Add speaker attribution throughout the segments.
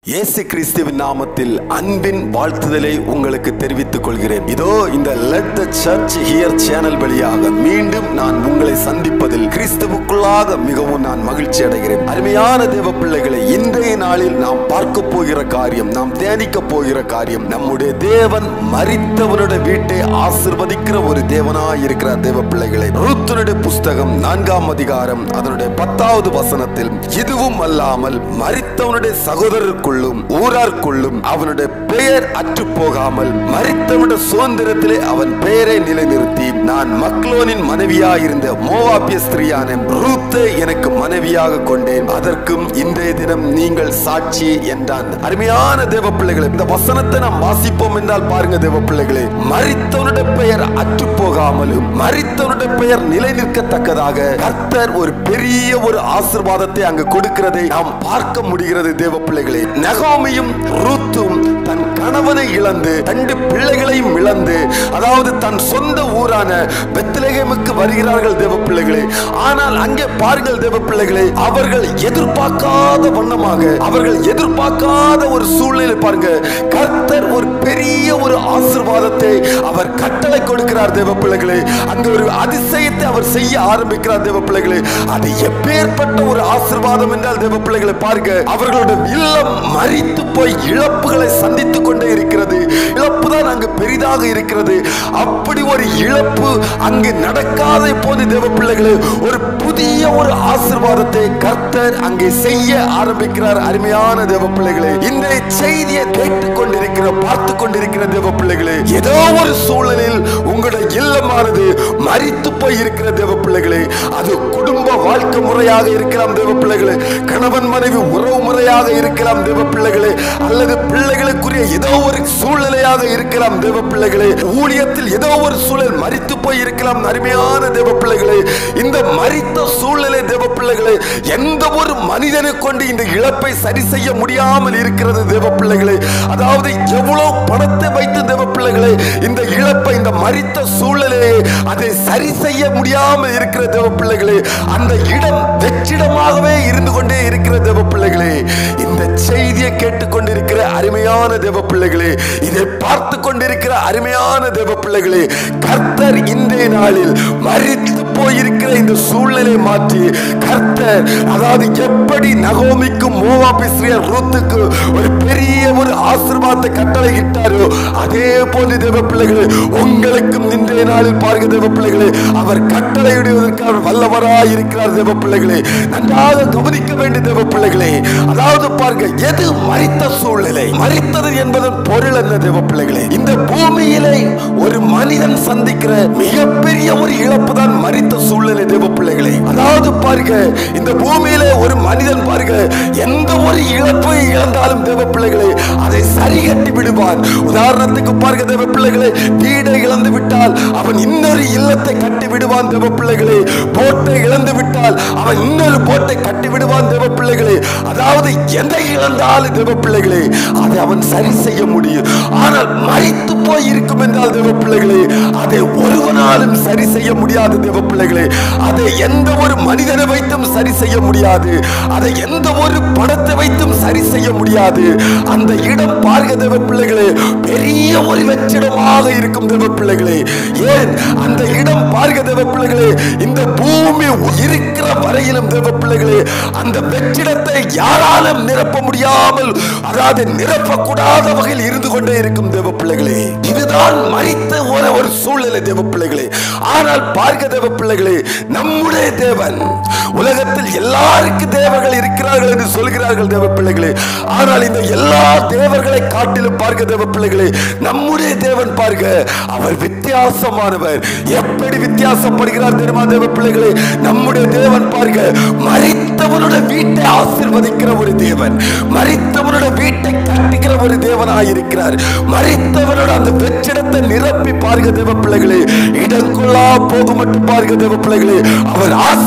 Speaker 1: இயேசு கிறிஸ்துவின் நாமத்தில் அன்பின் வாழ்த்துதலை உங்களுக்கு தெரிவித்துக் கொள்கிறேன் இதோ இந்த let the church hear channel வழியாக மீண்டும் நான் உங்களை சந்திப்பதில் கிறிஸ்துவுக்குள்ளாக மிகவும் நான் மகிழ்ச்சி அடைகிறேன் அருமையான தேவ பிள்ளைகளை இன்றைய நாளில் நாம் பார்க்க போகிற காரியம் நாம் தியானிக்க போகிற காரியம் நம்முடைய தேவன் மரித்தவனுடைய வீட்டை ஆசிர்வதிக்கிற ஒரு தேவனாய் இருக்கிறார் தேவ பிள்ளைகளை ரூத்தனுடைய புஸ்தகம் நான்காம் அதிகாரம் அதனுடைய பத்தாவது வசனத்தில் இதுவும் அல்லாமல் மரித்தவனுடைய சகோதரருக்குள்ளும் ஊரார்க்குள்ளும் அவனுடைய பெயர் அற்று போகாமல் மரித்தவனுடைய சுதந்திரத்திலே அவன் பெயரை நிலைநிறுத்தி நான் மக்லோனின் மனைவியாயிருந்த மோவாப்பிய ஸ்திரியான ரூத்தை எனக்கு மனைவியாக கொண்டேன் அதற்கும் இன்றைய தினம் நீங்கள் சாட்சி என்றான் அருமையான தேவ பிள்ளைகளை இந்த வசனத்தை நாம் வாசிப்போம் என்றால் பாருங்க தேவ பிள்ளைகளே மரித்தவனுடைய பெயர் அற்று போகாமலும் மரித்தவனுடைய பெயர் நிலை நிற்கத்தக்கதாக கர்த்தர் ஒரு பெரிய ஒரு ஆசிர்வாதத்தை அங்கு கொடுக்கிறதை நாம் பார்க்க முடிகிறது தேவ பிள்ளைகளே நகோமியும் ரூத்தும் தன் கணவனை இழந்து ரெண்டு பிள்ளைகளையும் இழந்து அதாவது தன் சொந்த ஊரான பெத்லகேமுக்கு வருகிறார்கள் தேவ பிள்ளைகளே ஆனால் அங்கே பாருங்கள் தேவ பிள்ளைகளே அவர்கள் எதிர்பார்க்காத வண்ணமாக அவர்கள் எதிர்பார்க்காத ஒரு சூழ்நிலை பாருங்க கர்த்தர் ஒரு பெரிய ஒரு ஆசிர்வாதத்தை அவர் கட்டளை கொடுக்கிறார் தேவ பிள்ளைகளே அங்க ஒரு அதிசயத்தை அவர் செய்ய ஆரம்பிக்கிறார் தேவ பிள்ளைகளே அது எப்பேற்பட்ட ஒரு ஆசிர்வாதம் என்றால் தேவ பிள்ளைகளை பாருங்க அவர்களுடைய இல்லம் மறித்து போய் இழப்புகளை சந்தித்துக் கொண்டே இருக்கிறது இழப்பு தான் அங்கு பெரிதாக இருக்கிறது அப்படி ஒரு இழப்பு அங்கு நடக்காத போது தேவ பிள்ளைகளே ஒரு புதிய ஒரு ஆசிர்வாதத்தை கர்த்தர் அங்கே செய்ய ஆரம்பிக்கிறார் அருமையான தேவ பிள்ளைகளே இந்த செய்தியை கேட்டுக் கொண்டிருக்கிற பார்த்து கொண்டிருக்கிற தேவ பிள்ளைகளே ஏதோ ஒரு சூழலில் உங்களுடைய இல்லமானது மறித்து போய் இருக்கிற தேவ பிள்ளைகளே அது குடும்ப வாழ்க்கை முறையாக இருக்கலாம் தேவ பிள்ளைகளே கணவன் மனைவி உறவு முறையாக இருக்கலாம் தேவ பிள்ளைகளே அல்லது பிள்ளைகளுக்குரிய ஏதோ ஒரு சூழ்நிலையாக இருக்கலாம் தேவ பிள்ளைகளே ஊழியத்தில் ஏதோ ஒரு சூழல் மறித்து போய் இருக்கலாம் அருமையான தேவ பிள்ளைகளே இந்த மறித்த சூழ்நிலை தேவ பிள்ளைகளே எந்த ஒரு மனிதனை கொண்டு இந்த இழப்பை சரி செய்ய முடியாமல் இருக்கிறது தேவ பிள்ளைகளே அதாவது எவ்வளவு பணத்தை வைத்து தேவ பிள்ளைகளே இந்த இழப்பை இந்த மறித்த சூழ்நிலையை அதை சரி செய்ய முடியாமல் இருக்கிற தேவ பிள்ளைகளே அந்த இடம் வெற்றிடமாகவே இருந்து கொண்டே இருக்கிற தேவ பிள்ளைகளே இந்த செய்தியை கேட்டுக்கொண்டிருக்கிற அருமையான தேவ பிள்ளைகளே இதை பார்த்து கொண்டிருக்கிற அருமையான தேவ பிள்ளைகளே கர்த்தர் இன்றைய நாளில் மறித்து போயிருக்கிற இந்த சூழ்நிலை மாற்றி கர்த்தர் அதாவது எப்படி நகோமிக்கும் மோவாபிஸ்ரியர் ரூத்துக்கு ஒரு பெரிய ஒரு ஆசீர்வாதத்தை கட்டளை இட்டாரோ அதே போல தேவ பிள்ளைகளே உங்களுக்கும் இன்றைய நாளில் பாருங்க தேவ பிள்ளைகளே அவர் கட்டளையிடுவதற்கு அவர் வல்லவராய் இருக்கிறார் தேவ பிள்ளைகளே நன்றாக கவனிக்க வேண்டிய தேவ பிள்ளைகளே அதாவது பாருங்க எது மறித்த சூழ்நிலை மறித்தது என்பதன் பொருள் என்ன தேவ பிள்ளைகளே இந்த பூமியிலே ஒரு மனிதன் சந்திக்கிற மிகப்பெரிய ஒரு இழப்பு தான் மறித்த சூழ்நிலை தேவ பிள்ளைகளே அதாவது பாருங்க இந்த பூமியிலே ஒரு மனிதன் பாருங்க எந்த ஒரு இழப்பை இழந்தாலும் தேவ பிள்ளைகளே அதை சரி கட்டி விடுவான் உதாரணத்துக்கு பாருங்க தேவ பிள்ளைகளே வீடை இழந்து விட்டால் அவன் இன்னொரு இல்லத்தை கட்டி விடுவான் தேவ பிள்ளைகளே போட்டை இழந்து விட்டால் அவன் இன்னொரு போட்டை கட்டி விடுவான் தேவ பிள்ளைகளே அதாவது எதை இழந்தாலும் தேவ பிள்ளைகளே அதை அவன் சரி செய்ய முடியும் ஆனால் மறித்து போய் இருக்கும் என்றால் தேவ பிள்ளைகளே அதை ஒருவனாலும் சரி செய்ய முடியாது தேவ பிள்ளைகளே அதை எந்த ஒரு மனிதனை வைத்தும் சரி செய்ய முடியாது அதை எந்த ஒரு படத்தை வைத்தும் சரி செய்ய முடியாது அந்த இடம் பார்க்க தேவ பிள்ளைகளே பெரிய ஒரு வெற்றிடமாக இருக்கும் தேவ பிள்ளைகளே ஏன் அந்த இடம் பார்க்க தேவ பிள்ளைகளே இந்த பூமி இருக்கிற வரையிலும் தேவ பிள்ளைகளே அந்த வெற்றிடத்தை யாராலும் நிரப்ப முடியாமல் அதாவது நிரப்பக்கூடாத வகையில் இருந்து கொண்டே இருக்கும் தேவ பிள்ளைகளே இதுதான் மறித்த ஒரு ஒரு சூழ்நிலை தேவ பிள்ளைகளே ஆனால் பார்க்க தேவ பிள்ளைகளே நம்முடைய தேவன் உலகத்தில் எல்லாருக்கும் தேவர்கள் இருக்கிறார்கள் என்று சொல்கிறார்கள் தேவ பிள்ளைகளே ஆனால் இந்த எல்லா தேவர்களை காட்டிலும் பார்க்க தேவ பிள்ளைகளே நம்முடைய தேவன் பார்க்க அவர் வித்தியாசமானவர் எப்படி வித்தியாசப்படுகிறார் தெரியுமா தேவ பிள்ளைகளே நம்முடைய தேவன் பார்க்க மறித்தவனுடைய வீட்டை ஆசிர்வதிக்கிற ஒரு தேவன் மறித்தவனுடைய வீட்டை கட்டிக்கிற ஒரு தேவனாய் இருக்கிறார் மறித்தவனோட அந்த வெற்றிடத்தை நிரப்பி பார்க்க தேவ பிள்ளைகளே இடங்கொள்ளா போக மட்டும் பார்க்க தேவ பிள்ளைகளே அவர் ஆசிர்வதிக்க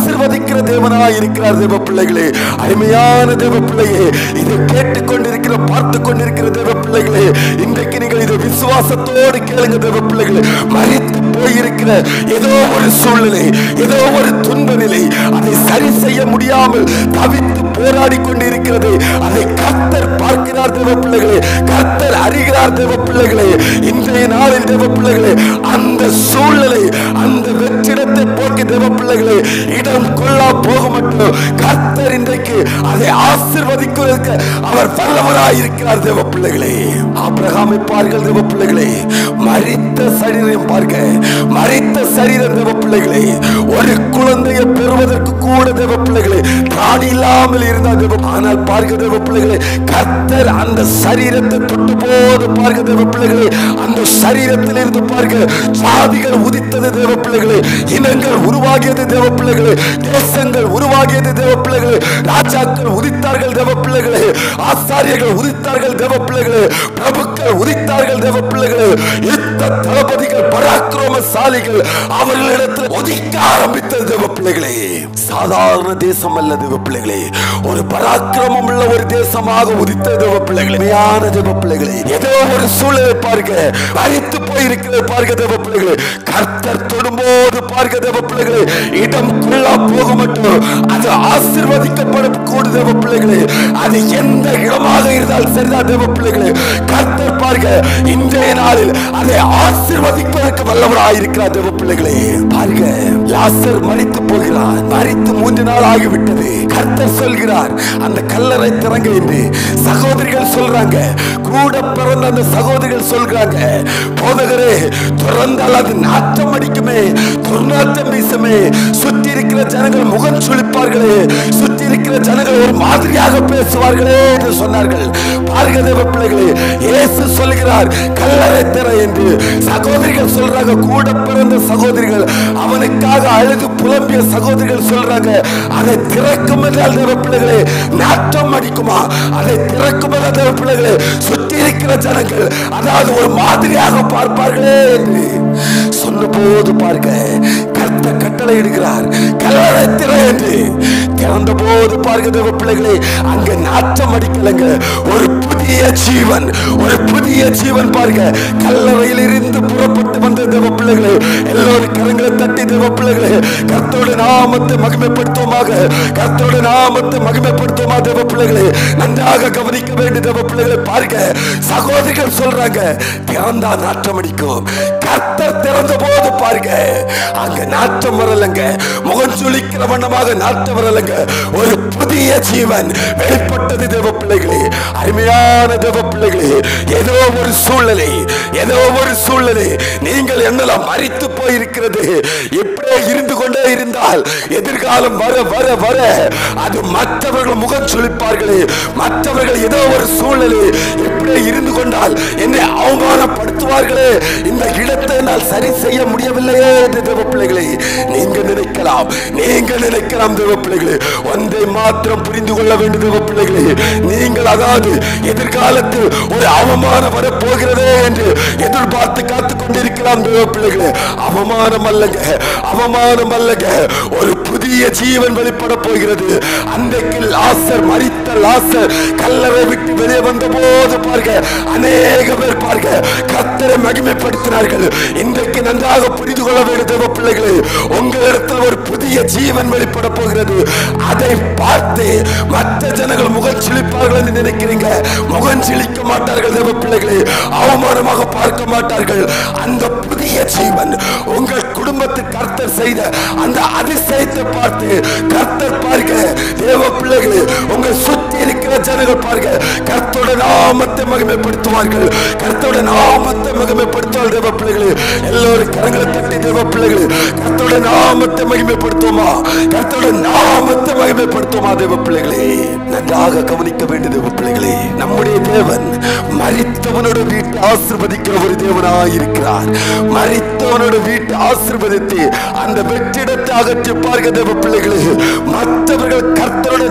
Speaker 1: இருக்கிற தேவனாய் இருக்கிறார் தேவ பிள்ளைகளே அருமையான தேவ பிள்ளையே இதை கேட்டுக்கொண்டிருக்கிற பார்த்து கொண்டிருக்கிற தேவ பிள்ளைகளே இன்றைக்கு நீங்கள் இதை விசுவாசத்தோடு கேளுங்க தேவ பிள்ளைகளே மறித்து போயிருக்கிற ஏதோ ஒரு சூழ்நிலை ஏதோ ஒரு துன்ப நிலை அதை சரி செய்ய முடியாமல் தவித்து போராடி கொண்டிருக்கிறது அதை கர்த்தர் பார்க்கிறார் தேவ பிள்ளைகளே கர்த்தர் அறிகிறார் தேவ பிள்ளைகளே இன்றைய நாளில் தேவ பிள்ளைகளே அந்த சூழ்நிலை அந்த வெற்றிடத்தை போக்கி தேவ பிள்ளைகளே இடம் கொள்ளா போக மட்டும் கர்த்தர் இன்றைக்கு அதை ஆசிர்வதிக்கிறதுக்கு அவர் வல்லவராய் இருக்கிறார் தேவ பிள்ளைகளே ஆபிரகாமை பாருங்கள் தேவ பிள்ளைகளே மரித்த சரீரம் பார்க்க மரித்த சரீரம் தேவ பிள்ளைகளே ஒரு குழந்தையை பெறுவதற்கு கூட தேவ பிள்ளைகளே பிராணி இல்லாமல் இருந்தார் தேவ ஆனால் பார்க்க தேவ பிள்ளைகளே கர்த்தர் அந்த சரீரத்தை தொட்டு போது பார்க்க தேவ பிள்ளைகளே அந்த சரீரத்தில் இருந்து பார்க்க ஜாதிகள் உதித்தது தேவ பிள்ளைகளே இனங்கள் உருவாகியது தேவ பிள்ளைகளே தேசங்கள் உருவாகியது தேவ பிள்ளைகளே ராஜாக்கள் உதித்தார்கள் தேவ பிள்ளைகளே ஆசாரியர்கள் உதித்தார்கள் தேவ பிள்ளைகளே பிரபுக்கள் உதித்தார்கள் தேவ பிள்ளைகளே யுத்த தளபதிகள் பராக்கிரமசாலிகள் அவர்களிடத்தில் ஒதிக்க ஆரம்பித்தது தேவ பிள்ளைகளே சாதாரண தேசம் அல்ல தேவ பிள்ளைகளே ஒரு பராக்கிரமம் உள்ள ஒரு தேசமாக உதித்த தேவ பிள்ளைகளே உண்மையான தேவ பிள்ளைகளே ஏதோ ஒரு சூழலை பார்க்க வரித்து போயிருக்கிறது பார்க்க தேவ பிள்ளைகளே கர்த்தர் தொடும்போது பார்க்க தேவ பிள்ளைகளே இடம் கொள்ளா போக மட்டும் அது ஆசீர்வதிக்கப்படும் கூடு தேவ பிள்ளைகளே அது எந்த இடமாக இருந்தால் சரிதான் தேவ பிள்ளைகளே கர்த்தர் பார்க்க இன்றைய நாளில் அதை ஆசீர்வதிப்பதற்கு வல்லவராய் இருக்கிறார் தேவ பிள்ளைகளே பார்க்க லாசர் மறித்து போகிறார் மறித்து மூன்று நாள் ஆகிவிட்டது கர்த்தர் சொல்கிறார் அந்த கல்லறை திறங்க என்று சகோதரிகள் சொல்றாங்க கூட பிறந்த அந்த சகோதரிகள் சொல்றாங்க போதகரே திறந்தால் அது நாட்டம் அடிக்குமே துர்நாற்றம் வீசுமே சுற்றி இருக்கிற ஜனங்கள் முகம் சுளிப்பார்களே சுற்றி இருக்கிற ஜனங்கள் ஒரு மாதிரியாக பேசுவார்களே என்று சொன்னார்கள் பாருங்க தேவ பிள்ளைகளே இயேசு சொல்கிறார் கல்லறை திற என்று சகோதரிகள் சொல்றாங்க கூட பிறந்த சகோதரிகள் அவனுக்காக அழுது புலம்பிய சகோதரிகள் சொல்றாங்க அதை திறக்கும் என்றால் தேவ பிள்ளைகளே நாட்டம் அடிக்குமா அதை திறக்கும் என்றால் தேவ பிள்ளைகளே சுற்றி இருக்கிற ஜனங்கள் அதாவது ஒரு மாதிரியாக பார்ப்பார்களே என்று சொன்னபோது பார்க்க கர்த்த கட்டளை இடுகிறார் கல்லறை திற என்று திறந்த போது பார்க்க தேவ பிள்ளைகளே அங்க நாட்டம் அடிக்கலங்க ஒரு புதிய ஜீவன் ஒரு புதிய ஜீவன் பார்க்க கல்லறையில் இருந்து புறப்பட்டு வந்த தேவ பிள்ளைகளே எல்லோரும் கரங்களை தட்டி தேவ பிள்ளைகளே கர்த்தோட நாமத்தை மகிமைப்படுத்துவோமாக கர்த்தோட நாமத்தை மகிமைப்படுத்துவோமா தேவ பிள்ளைகளே நன்றாக கவனிக்க வேண்டிய தேவ பிள்ளைகளை பார்க்க சகோதரிகள் சொல்றாங்க திறந்தா நாட்டம் அடிக்கும் கர்த்தர் திறந்த போது பாருங்க அங்க நாட்டம் வரலங்க முகம் சுளிக்கிற வண்ணமாக நாட்டம் வரலங்க ஒரு புதிய ஜீவன் வெளிப்பட்டது தேவ பிள்ளைகளே அருமையான தேவ பிள்ளைகளே ஏதோ ஒரு சூழ்நிலை ஏதோ ஒரு சூழ்நிலை நீங்கள் என்னெல்லாம் மறித்து போயிருக்கிறது இப்படியே இருந்து கொண்டே இருந்தால் எதிர்காலம் வர வர வர அது மற்றவர்கள் முகம் சுளிப்பார்களே மற்றவர்கள் ஏதோ ஒரு சூழ்நிலை இப்படியே இருந்து கொண்டால் என்னை அவமானப்படுத்துவார்களே இந்த இடத்தை என்னால் சரி செய்ய முடியவில்லையே என்று தேவ பிள்ளைகளே நீங்க நினைக்கலாம் நீங்க நினைக்கலாம் தேவ பிள்ளைகளே ஒன்றை மாத்திரம் புரிந்து கொள்ள வேண்டும் தேவ பிள்ளைகளே நீங்கள் அதாவது எதிர்காலத்தில் ஒரு அவமானம் வரப்போகிறதே என்று எதிர்பார்த்து காத்து கொண்டிருக்கலாம் தேவ பிள்ளைகளே அவமானம் அல்லங்க அவமானம் அல்லங்க ஒரு புதிய ஜீவன் வெளிப்பட போகிறது அன்றைக்கு லாசர் மரித்த லாசர் கல்லறை விட்டு வெளியே வந்த போது பார்க்க அநேக பேர் பார்க்க கத்தரை மகிமைப்படுத்தினார்கள் இன்றைக்கு நன்றாக புரிந்து கொள்ள வேண்டும் தேவ பிள்ளைகளே உங்களிடத்தில் ஒரு புதிய ஜீவன் வெளிப்பட போகிறது அதை பார்த்து மற்ற ஜனங்கள் முகம் சிலிப்பார்கள் என்று நினைக்கிறீங்க முகம் சிலிக்க மாட்டார்கள் தேவ பிள்ளைகளே அவமானமாக பார்க்க மாட்டார்கள் அந்த புதிய ஜீவன் உங்கள் குடும்பத்துக்கு கர்த்தர் செய்த அந்த அதிசயத்தை பார்த்து கர்த்தர் பார்க்க தேவ பிள்ளைகளே உங்கள் சுத்தி இருக்கிற ஜனங்கள் பார்க்க கர்த்தோட நாமத்தை மகிமைப்படுத்துவார்கள் கர்த்தோட நாமத்தை மகிமைப்படுத்துவார்கள் தேவ பிள்ளைகளே எல்லோரும் கரங்களை தட்டி தேவ பிள்ளைகளே கர்த்தோட நாமத்தை மகிமைப்படுத்துவோமா கர்த்தோட நாமத்தை மகிமைப்படுத்துவோமா தேவ பிள்ளைகளே நன்றாக கவனிக்க வேண்டிய தேவ பிள்ளைகளே நம்முடைய தேவன் மரித்தவனோட வீட்டை ஆசிர்வதிக்கிற ஒரு தேவனாய் இருக்கிறார் மரித்தவனோட வீட்டை ஆசிர்வதித்து அந்த வெற்றிடத்தை அகற்றி பார்க்க தேவ பிள்ளைகளே மற்றவர்கள் கர்த்தரோட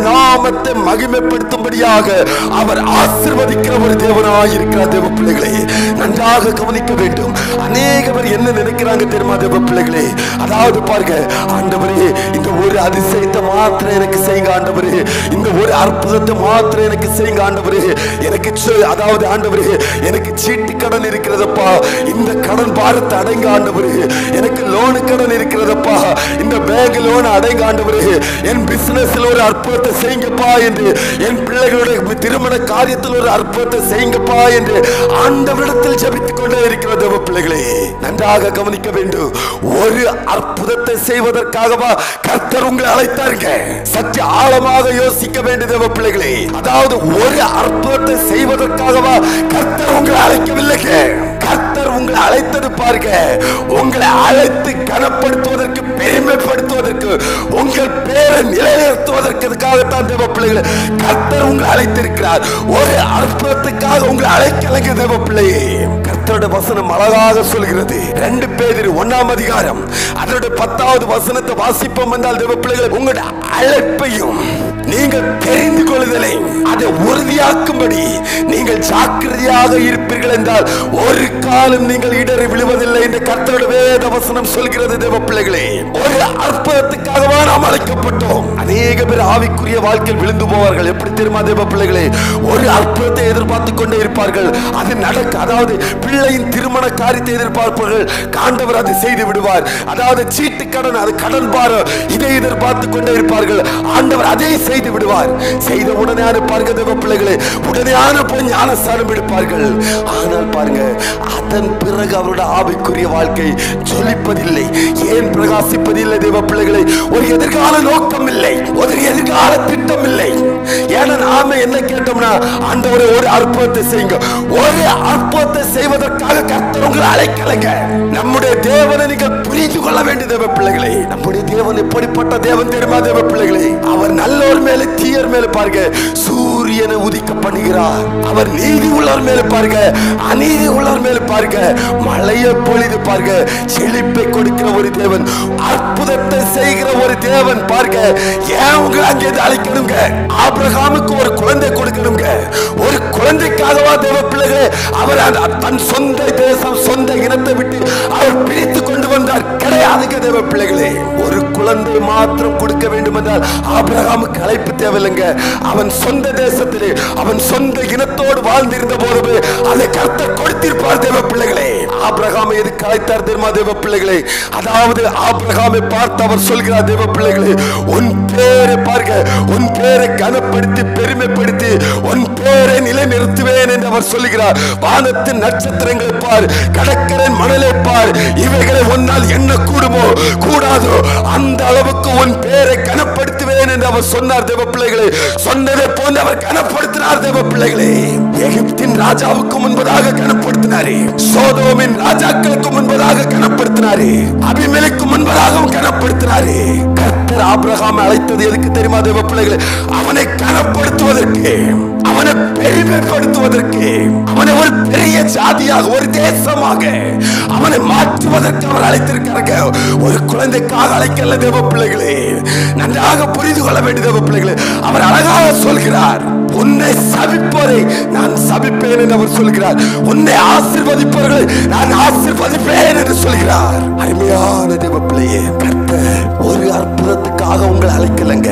Speaker 1: நாமத்தை மகிமைப்படுத்தும்படியாக அவர் ஆசிர்வதிக்கிற ஒரு தேவனாய் இருக்கிறார் தேவ பிள்ளைகளே நன்றாக கவனிக்க வேண்டும் அநேக பேர் என்ன நினைக்கிறாங்க தெரியுமா தேவ பிள்ளைகளே அதாவது பாருங்க ஆண்டவரே இந்த ஒரு அதிசயத்தை மாத்திரம் எனக்கு செய்யுங்க ஆண்டவரே இந்த ஒரு அற்புதத்தை மாத்திரம் எனக்கு செய்யுங்க ஆண்டவரே எனக்கு சு- அதாவது ஆண்டவரே எனக்கு சீட்டு கடன் இருக்கிறதப்பா இந்த கடன் பாரத்தை அடைங்க ஆண்டவரே எனக்கு லோனு கடன் இருக்கிறதப்பா இந்த பேங்க் லோன் அடைங்க ஆண்டவரே என் பிசினஸ்ல ஒரு அற்புதத்தை செய்யுங்கப்பா என்று என் பிள்ளைகளுடைய திருமண காரியத்தில் ஒரு அற்புதத்தை செய்யுங்கப்பா என்று ஆண்டவரிடத்தில் ஜெபித்துக் கொண்டே இருக்கிற தேவ பிள்ளைகளே நன்றாக கவனிக்க வேண்டும் ஒரு அற்புதத்தை செய்வதற்காகவா கர்த்தர் உங்களை அழைத்தாருங்க சற்று ஆழமாக யோசிக்க வேண்டிய தேவ பிள்ளைகளே அதாவது ஒரு அற்புதத்தை செய்வதற்காகவா கர்த்தர் உங்களை அழைக்கவில்லைங்க கர்த்தர் உங்களை அழைத்தது பாருங்க உங்களை அழைத்து கனப்படுத்துவதற்கு பெருமைப்படுத்துவதற்கு உங்கள் பேரை நிலைநிறுத்துவதற்காகத்தான் தேவ பிள்ளைகளை கர்த்தர் உங்களை அழைத்திருக்கிறார் ஒரு அற்புதத்துக்காக உங்களை அழைக்கலைங்க தேவ பிள்ளையே கர்த்தரோட வசனம் அழகாக சொல்கிறது ரெண்டு பேர் ஒன்னாம் அதிகாரம் அதோட பத்தாவது வசனத்தை வாசிப்போம் என்றால் தேவ பிள்ளைகளை உங்களுடைய அழைப்பையும் நீங்கள் தெரிந்து கொள்ளுதலை அதை உறுதியாக்கும்படி நீங்கள் ஜாக்கிரதையாக இருப்பீர்கள் என்றால் ஒரு காலம் நீங்கள் இடறி விழுவதில்லை என்று கர்த்தரோட வேத வசனம் சொல்கிறது தேவ பிள்ளைகளே ஒரு அற்புதத்துக்காகவா நாம் அழைக்கப்பட்டோம் அநேக பேர் ஆவிக்குரிய வாழ்க்கையில் விழுந்து போவார்கள் எப்படி தெரியுமா தேவ பிள்ளைகளே ஒரு அற்புதத்தை எதிர்பார்த்து கொண்டே இருப்பார்கள் அது நடக்க அதாவது பிள்ளையின் திருமண காரியத்தை எதிர்பார்ப்பார்கள் காண்டவர் அதை செய்து விடுவார் அதாவது சீட்டு கடன் அது கடன் பாரம் இதை எதிர்பார்த்து கொண்டே இருப்பார்கள் ஆண்டவர் அதை செய்து விடுவார் செய்த உடனே பாருங்க தேவ பிள்ளைகளே உடனேயான போய் ஞானஸ்தானம் எடுப்பார்கள் ஆனால் பாருங்க அதன் பிறகு அவருடைய ஆவிக்குரிய வாழ்க்கை ஜொலிப்பதில்லை ஏன் பிரகாசிப்பதில்லை தேவ பிள்ளைகளை ஒரு எதிர்கால நோக்கம் இல்லை ஒரு எதிர்கால திட்டம் இல்லை ஏன்னா நாம என்ன கேட்டோம்னா ஆண்டவரே ஒரு அற்புதத்தை செய்யுங்க ஒரு அற்புதத்தை செய்வதற்காக கர்த்தர் உங்களை அழைக்கலைங்க நம்முடைய தேவனை நீங்கள் புரிந்து கொள்ள வேண்டிய தேவ பிள்ளைகளே நம்முடைய தேவன் எப்படிப்பட்ட தேவன் தெரியுமா தேவ பிள்ளைகளே அவர் நல்லோர் மேல தீயர் மேல பாருங்க சூரியனை உதிக்க பண்ணுகிறார் அவர் நீதி உள்ளவர் மேல பாருங்க அநீதி உள்ளவர் மேல பாருங்க மழையை பொழிது பாருங்க செழிப்பை கொடுக்கிற ஒரு தேவன் அற்புதத்தை செய்கிற ஒரு தேவன் பாருங்க ஏன் உங்களை அங்கே அழைக்கணுங்க ஆபிரகாமுக்கு ஒரு குழந்தை கொடுக்கணுங்க ஒரு குழந்தைக்காகவா தேவ பிள்ளைகளே அவர் அந்த- தன் சொந்த தேசம் சொந்த இனத்தை விட்டு அவர் பிரித்து கொண்டு வந்தார் கிடையாதுங்க தேவ பிள்ளைகளே ஒரு குழந்தை மாத்திரம் கொடுக்க வேண்டும் என்றால் ஆபிரகாமுக்கு அழைப்பு தேவையில்லைங்க அவன் சொந்த தேசத்திலே அவன் சொந்த இனத்தோடு வாழ்ந்திருந்த போது அதை கர்த்தர் கொடுத்திருப்பார் தேவ பிள்ளைகளே ஆபிரகாமை எதுக்கு அழைத்தார் தெரியுமா தேவ பிள்ளைகளே அதாவது ஆபிரகாமை பார்த்து அவர் சொல்கிறார் தேவ பிள்ளைகளே உன் பேரை பார்க்க உன் பேரை கனப்படுத்தி பெருமைப்படுத்தி உன் பேரை நிலைநிறுத்துவேன் என்று அவர் சொல்லுகிறார் வானத்தின் நட்சத்திரங்களை பார் கடற்கரை மணலை பார் இவைகளை உன்னால் என்ன கூடுமோ கூடாதோ அந்த அளவுக்கு உன் பேரை கனப்படுத்துவேன் என்று அவர் சொன்னார் தேவ பிள்ளைகளே சொன்னதை போன்று அவர் கனப்படுத்தினார் தேவ பிள்ளைகளே எகிப்தின் ராஜாவுக்கு முன்பதாக கனப்படுத்தினாரே சோதோமின் ராஜாக்களுக்கு முன்பதாக கனப்படுத்தினாரே அபிமெலைக்கு முன்பதாகவும் கனப்படுத்தினாரே கர்த்தர் ஆபிரகாம் அழைத்தது எதுக்கு தெரியுமா தேவ பிள்ளைகளே அவனை கனப்படுத்துவதற்கு அவனை பெருமைப்படுத்துவதற்கு அவனை ஒரு பெரிய ஜாதியாக ஒரு தேசமாக அவனை மாற்றுவதற்கு அவர் அழைத்திருக்கிறாங்க ஒரு குழந்தைக்காக அழைக்கல தேவ பிள்ளைகளே நன்றாக புரிந்து கொள்ள வேண்டிய தேவ பிள்ளைகளே அவர் அழகாக சொல்கிறார் உன்னை சபிப்பதை நான் சபிப்பேன் என்று அவர் சொல்கிறார் உன்னை ஆசிர்வதிப்பவர்களை நான் ஆசிர்வதிப்பேன் என்று சொல்கிறார் அருமையான தேவ பிள்ளையே கர்த்தர் ஒரு அற்புதத்துக்காக உங்களை அழைக்கலங்க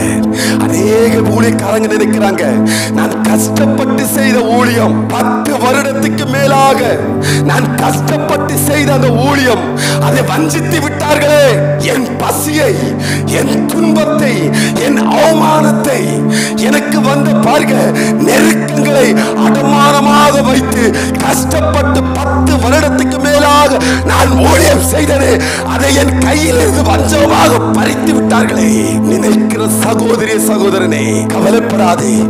Speaker 1: அநேக ஊழியக்காரங்க நினைக்கிறாங்க நான் கஷ்டப்பட்டு செய்த ஊழியம் பத்து வருடத்துக்கு மேலாக நான் கஷ்டப்பட்டு செய்த அந்த ஊழியம் அதை வஞ்சித்து விட்டார்களே என் பசியை என் துன்பத்தை என் அவமானத்தை எனக்கு வந்த பாருங்க நெருக்கங்களை அடமானமாக வைத்து கஷ்டப்பட்டு பத்து வருடத்துக்கு மேலாக நான் ஊழியம் செய்தது அதை என் கையில் இருந்து வஞ்சமாக பறித்து விட்டார்களே நினைக்கிற சகோதரிய சகோதரனே கவலைப்படாதே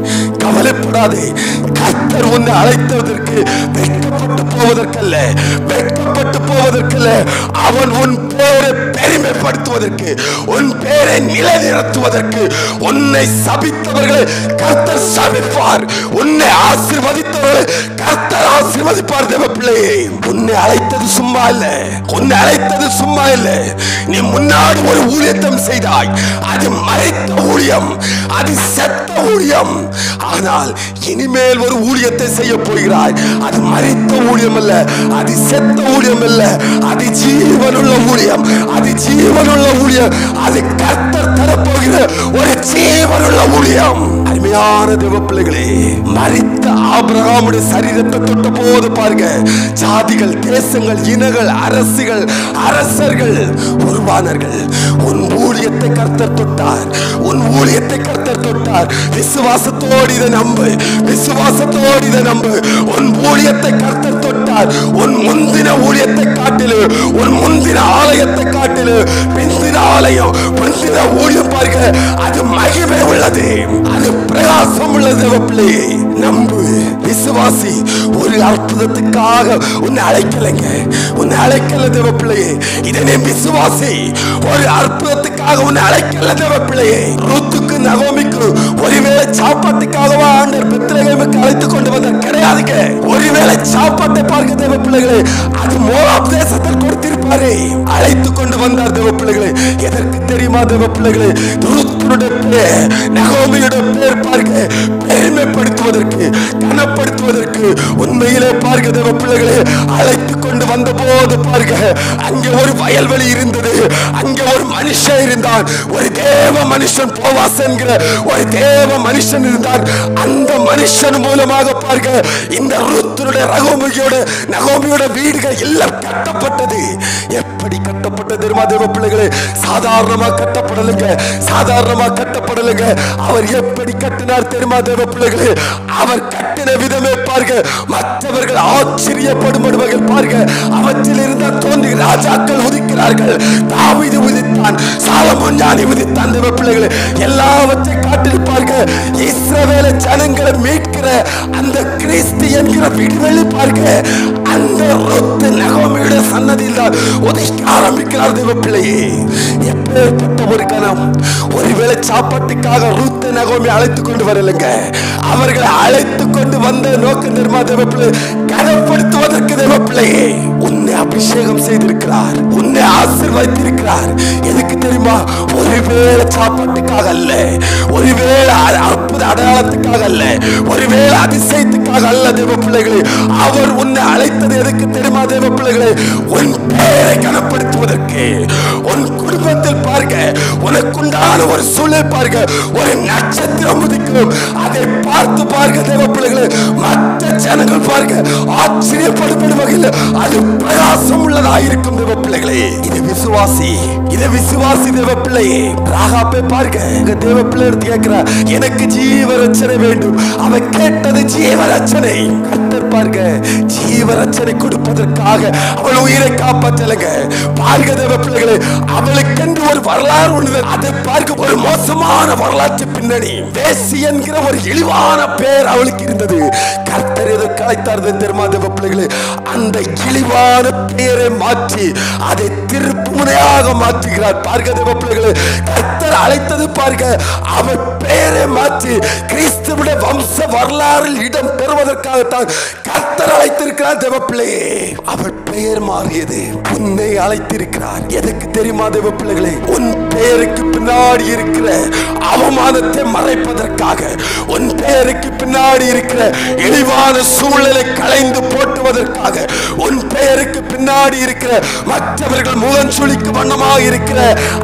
Speaker 1: கவலைப்படாதே கர்த்தர் உன்னை அழைத்ததற்கு வெட்கப்பட்டு போவதற்கல்ல வெட்கப்பட்டு போவதற்கல்ல அவன் உன் பேரை பெருமைப்படுத்துவதற்கு உன் பேரை நிலைநிறுத்துவதற்கு உன்னை சபித்தவர்களை கர்த்தர் சபிப்பார் உன்னை ஆசீர்வதித்தவர்களை கர்த்தர் ஆசீர்வதிப்பார் தேவ பிள்ளையே உன்னை அழைத்தது சும்மா இல்ல உன்னை அழைத்தது சும்மா இல்ல நீ முன்னாடி ஒரு ஊழியத்தம் செய்தாய் அது மறைத்த ஊழியம் அது செத்த ஊழியம் ஆனால் இனிமேல் ஒரு ஊழியத்தை செய்ய போகிறாய் அது மறைத்த ஊழியம் அல்ல அது செத்த ஊழியம் அல்ல அது ஜீவனுள்ள ஊழியம் அது ஜீவனுள்ள ஊழியம் அது கர்த்தர் தரப்போகிற ஒரு ஜீவனுள்ள ஊழியம் அருமையான தேவ பிள்ளைகளே மறித்த ஆபிரகாமுடைய சரீரத்தை தொட்ட போது பாருங்க ஜாதிகள் தேசங்கள் இனங்கள் அரசுகள் அரசர்கள் உருவானார்கள் உன் ஊழியத்தை கர்த்தர் தொட்டார் உன் ஊழியத்தை கர்த்தர் தொட்டார் விசுவாசத்தோடு இதை நம்பு விசுவாசத்தோடு இதை நம்பு உன் ஊழியத்தை கர்த்தர் தொட்டார் உன் முந்தின ஊழியத்தை காட்டிலு உன் முந்தின ஆலயத்தை காட்டிலு பிந்தின ஆலயம் பிந்தின ஊழியம் பாருங்க அது மகிமை உள்ளது அது பிரகாசம் உள்ளது தேவ பிள்ளையே நம்பு விசுவாசி ஒரு அற்புதத்துக்காக உன்னை அழைக்கலைங்க உன்னை அழைக்கல தேவ பிள்ளையே இதனை விசுவாசி ஒரு அற்புதத்துக்காக உன்னை அழைக்கல தேவ பிள்ளையே ரூத்துக்கு நகோமிக்கு ஒருவேளை சாப்பாட்டுக்காகவா ஆண்டர் பெத்லகேமுக்கு அழைத்து கொண்டு வந்த கிடையாதுங்க ஒருவேளை சாப்பாட்டை பார்க்க தேவ பிள்ளைகளே அது மோவாப் தேசத்தில் கொடுத்திருப்பாரே அழைத்து கொண்டு வந்தார் தேவ பிள்ளைகளே எதற்கு தெரியுமா தேவ பிள்ளைகளே ரூத்தினுடைய பேர் நகோமியுடைய பேர் பார்க்க பெருமைப்படுத்துவதற்கு கனப்படுத்துவதற்கு உண்மையிலே பார்க்க தேவ பிள்ளைகளே அழைத்து கொண்டு வந்த போது பார்க்க அங்கே ஒரு வயல்வெளி இருந்தது அங்கே ஒரு மனுஷன் இருந்தான் ஒரு தேவ மனுஷன் போவாஸ் என்கிற ஒரு தேவ மனுஷன் இருந்தான் அந்த மனுஷன் மூலமாக பார்க்க இந்த ருத்தனுடைய ரகோமியோட நகோமியோட வீடுகள் எல்லாம் கட்டப்பட்டது எப்படி கட்டப்பட்டது தெரியுமா தேவ பிள்ளைகளே சாதாரணமா கட்டப்படலைங்க சாதாரணமா கட்டப்படலைங்க அவர் எப்படி கட்டினார் தெரியுமா தேவ பிள்ளைகளே அவர் கட்டின விதமே பார்க்க மற்றவர்கள் ஆச்சரியப்படும் வகையில் பார்க்க அவற்றில் இருந்த தோன்றி ராஜாக்கள் உதிக்கிறார்கள் தாவீது உதித்தான் சாலமோன் ஞானி உதித்தான் தேவ பிள்ளைகளே எல்லாவற்றை காட்டில் பார்க்க இஸ்ரவேல ஜனங்களை மீட்கிற அந்த கிறிஸ்து என்கிற விடுவெளி பார்க்க அந்த ரொத்து நகோமியுடைய சன்னதியில் தான் உதைக்க ஆரம்பிக்கிறார் தேவ பிள்ளையே எப்பேற்பட்ட ஒரு கணம் ஒருவேளை சாப்பாட்டுக்காக ரூத்த நகோமி அழைத்து கொண்டு வரலைங்க அவர்களை அழைத்து கொண்டு வந்த நோக்கம் தெரியுமா தேவ பிள்ளை கனப்படுத்துவதற்கு தேவ பிள்ளையே உன்னை அபிஷேகம் செய்திருக்கிறார் உன்னை ஆசீர்வதித்திருக்கிறார் எதுக்கு தெரியுமா ஒருவேளை சாப்பாட்டுக்காக அல்ல ஒருவேளை அ- அற்புத அடையாளத்துக்காக அல்ல ஒருவேளை அதிசயத்துக்காக அல்ல தேவ பிள்ளைகளே அவர் உன்னை அழைத்தது எதுக்கு தெரியுமா தேவ பிள்ளைகளே உன் பெயரை கனப்படுத்துவதற்கு உன் குடும்பத்தில் பார்க்க உனக்குண்டான ஒரு சூழல் பார்க்க ஒரு நட்சத்திரம் உதிக்கும் அதை பார்த்து பார்க்க தேவ பிள்ளைகளே மற்ற ஜனங்கள் பார்க்க ஆச்சரியப்படும் வகையில் அது பிரகாசம் உள்ளதா இருக்கும் தேவ பிள்ளைகளே இது விசுவாசி இது விசுவாசி தேவ பிள்ளையே ராகாப்பை பார்க்க எங்க தேவ பிள்ளை எடுத்து கேட்கிறா எனக்கு ஜீவ ரட்சனை வேண்டும் அவன் கேட்டது ஜீவ ரட்சனை கர்த்தர் பார்க்க ஜீவ ரட்சனை கொடுப்பதற்காக அவள் உயிரை காப்பாற்றலைங்க பார்க்க தேவ பிள்ளைகளே அவளுக்கென்று ஒரு வரலாறு ஒன்று அதை பார்க்க ஒரு மோசமான வரலாற்று பின்னணி வேசி என்கிற ஒரு இழிவான பேர் அவளுக்கு இருந்தது கர்த்தர் எதற்கு அழைத்தார் தெரியுமா தேவ பிள்ளைகளே அந்த இழிவான பெயரை மாற்றி அதை திருப்பு முனையாக மாற்றுகிறார் பார்க்க தேவ பிள்ளைகளே கர்த்தர் அழைத்தது பார்க்க அவர் பெயரை மாற்றி கிறிஸ்துவுடைய வம்ச வரலாறில் இடம் பெறுவதற்காகத்தான் கர்த்தர் அழைத்திருக்கிறார் தேவ பிள்ளையே அவர் பெயர் மாறியது உன்னை அழைத்திருக்கிறார் எதுக்கு தெரியுமா தேவ பிள்ளைகளே உன் பெயருக்கு பின்னாடி இருக்கிற அவமானத்தை மறைப்பதற்காக உன் பெயருக்கு பின்னாடி இருக்கிற இழிவான சூழ்நிலை களைந்து போட்டுவதற்காக உன் பெயருக்கு பின்னாடி இருக்கிற மற்றவர்கள் முகம் சுளிக்கு வண்ணமாக இருக்கிற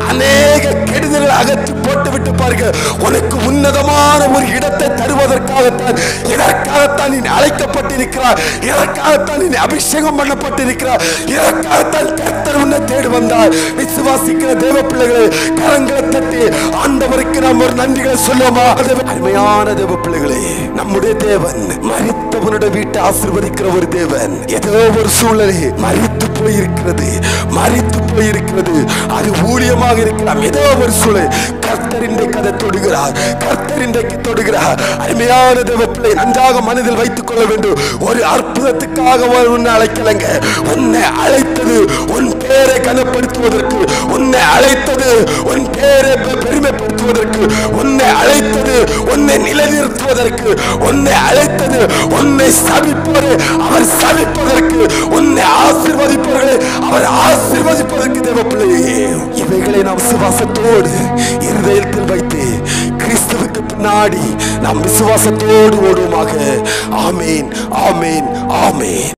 Speaker 1: அநேக கெடுதல்களை அகற்றி போட்டு விட்டு பாருங்க உனக்கு உன்னதமான ஒரு இடத்தை தருவதற்காகத்தான் இதற்காகத்தான் நீ அழைக்கப்பட்டிருக்கிறார் இதற்காகத்தான் நீ அபிஷேகம் பண்ணப்பட்டிருக்கிறார் இதற்காகத்தான் கர்த்தர் உன்னை தேடி வந்தார் விசுவாசிக்கிற தேவ பிள்ளைகளை கரங்களை தட்டி ஆண்டவருக்கு நாம் ஒரு நன்றிகளை சொல்லுவோமா அது அருமையான தேவ பிள்ளைகளே நம்முடைய தேவன் மரித்தவனுடைய வீட்டை ஆசீர்வதிக்கிற ஒரு தேவன் ஏதோ ஒரு சூழ்நிலை மறித்து போயிருக்கிறது மறித்து போயிருக்கிறது அது ஊழியமாக இருக்கலாம் ஏதோ ஒரு சூழல் கர்த்தர் இன்றைக்கு அதை தொடுகிறார் கர்த்தர் இன்றைக்கு தொடுகிறார் அருமையான தேவ பிள்ளை நன்றாக மனதில் வைத்துக் கொள்ள வேண்டும் ஒரு அற்புதத்துக்காக அவர் உன்னை அழைக்கலைங்க உன்னை அழைத்தது உன் பேரை கனப்படுத்துவதற்கு உன்னை அழைத்தது உன் பேரை பெ- பெருமைப்படுத்துவதற்கு உன்னை அழைத்தது உன்னை நிலைநிறுத்துவதற்கு உன்னை அழைத்தது உன்னை சபிப்போரை அவர் சபிப்பதற்கு உன்னை ஆசீர்வதிப்பவர்களை அவர் ஆசீர்வதிப்பதற்கு தேவ பிள்ளையே இவைகளை நாம் விசுவாசத்தோடு இருதயத்தில் வைத்து கிறிஸ்துவுக்கு பின்னாடி நாம் விசுவாசத்தோடு ஓடுவோமாக ஆமேன் ஆமேன் ஆமேன்